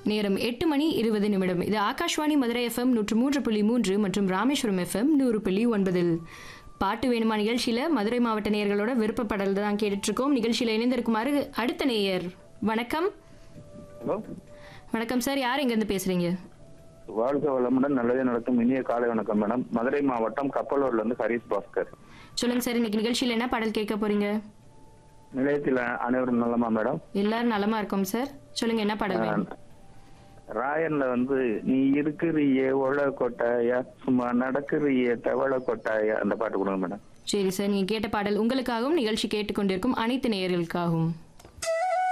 நேரம் எட்டு மணி இருபது நிமிடம் இது ஆகாஷ்வாணி மதுரை எஃப்எம் நூற்று மூன்று புள்ளி மூன்று மற்றும் ராமேஸ்வரம் எஃப்எம் நூறு புள்ளி ஒன்பதில் பாட்டு வேணுமா நிகழ்ச்சியில மதுரை மாவட்ட நேயர்களோட விருப்பப்படல் தான் கேட்டுட்டு இருக்கோம் நிகழ்ச்சியில இணைந்திருக்குமாறு அடுத்த நேயர் வணக்கம் ஹலோ வணக்கம் சார் யார் எங்கேருந்து பேசுறீங்க வாழ்க வளமுடன் நல்லதே நடக்கும் இனிய காலை வணக்கம் மேடம் மதுரை மாவட்டம் கப்பலூர்ல இருந்து ஹரிஷ் பாஸ்கர் சொல்லுங்க சார் இன்னைக்கு நிகழ்ச்சியில என்ன பாடல் கேட்க போறீங்க நிலையத்தில் அனைவரும் நலமா மேடம் எல்லாரும் நலமா இருக்கோம் சார் சொல்லுங்க என்ன பாடல் வேணும் ராயன்ல வந்து நீ இருக்கிறியே ஒழ கொட்டாயா சும்மா நடக்கிறியே தவள கொட்டாயா அந்த பாட்டு கொடுங்க மேடம் சரி சார் நீங்க கேட்ட பாடல் உங்களுக்காகவும் நிகழ்ச்சி கேட்டுக்கொண்டிருக்கும் அனைத்து நேயர்களுக்காகவும்